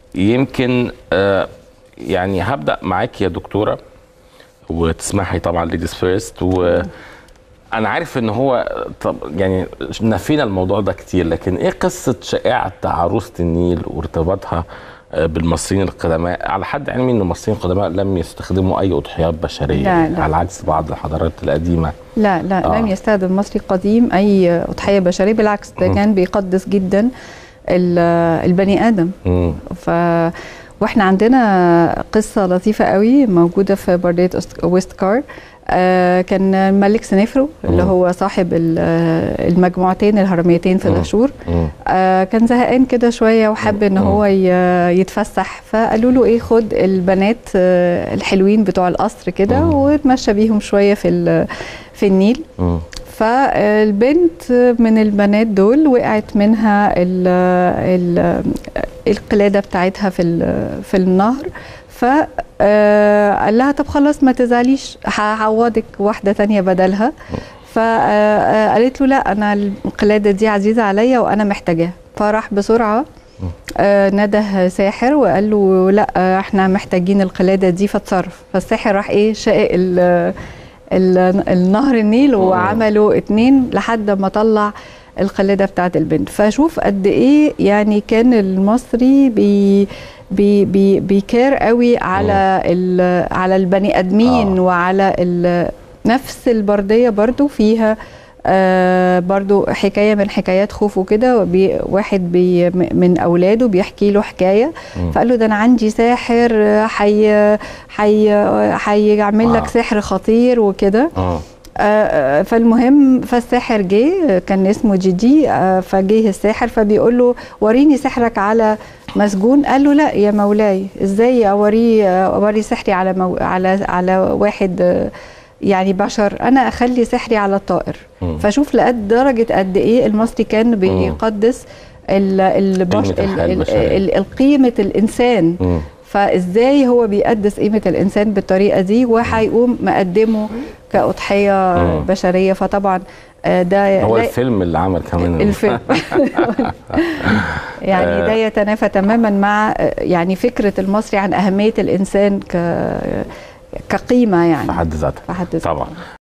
يمكن آه يعني هبدا معاك يا دكتوره وتسمحي طبعا ليديز فيرست و انا عارف ان هو طب يعني نفينا الموضوع ده كتير لكن ايه قصه شائعه عروسه النيل وارتباطها آه، بالمصريين القدماء على حد علمي ان المصريين القدماء لم يستخدموا اي اضحيات بشريه لا، لا. على عكس بعض الحضارات القديمه لا لا آه. لم يستخدم المصري القديم اي اضحيه بشريه بالعكس ده مم. كان بيقدس جدا ال- البني ادم مم. ف واحنا عندنا قصه لطيفه قوي موجوده في برديه أست- ويست كار آه كان الملك سنفرو اللي مم. هو صاحب ال- آه، المجموعتين الهرميتين في مم. دهشور مم. آه كان زهقان كده شويه وحب ان مم. هو ي- يتفسح فقالوا له ايه خد البنات آه، الحلوين بتوع القصر كده مم. وتمشى بيهم شويه في ال- في النيل مم. فالبنت من البنات دول وقعت منها ال ال القلاده بتاعتها في ال- في النهر فقال لها طب خلاص ما تزعليش هعوضك واحده تانية بدلها فقالت له لا انا القلاده دي عزيزه عليا وانا محتاجاها فراح بسرعه آه، نده ساحر وقال له لا آه، احنا محتاجين القلاده دي فاتصرف فالساحر راح ايه شقق ال- ال- النهر النيل وعملوا اتنين لحد ما طلع القلاده بتاعت البنت فشوف قد ايه يعني كان المصري بي بي بي بيكار قوي على ال- على البني ادمين آه. وعلى ال- نفس البرديه برضو فيها آه برضو حكايه من حكايات خوفو كده بي واحد بي م- من اولاده بيحكي له حكايه مم. فقال له ده انا عندي ساحر آه، حي حي هيعمل لك آه. سحر خطير وكده اه آه، فالمهم فالساحر جه كان اسمه جيجي آه، فجه الساحر فبيقول له وريني سحرك على مسجون قال له لا يا مولاي ازاي اوريه اوري سحري على مو على على واحد آه، يعني بشر انا اخلي سحري على الطائر مم. فشوف لقد درجه قد ايه المصري كان بيقدس ال- البش قيمة الحياة ال- ال- البشرية. ال- ال- قيمه الانسان مم. فازاي هو بيقدس قيمه الانسان بالطريقه دي وهيقوم مقدمه كاضحيه مم. بشريه فطبعا آه، ده هو لا- الفيلم اللي عمل كمان الفيلم يعني ده يتنافى تماما مع آه، يعني فكره المصري عن اهميه الانسان ك كقيمه في يعني حد ذاته في حد ذاته. طبعا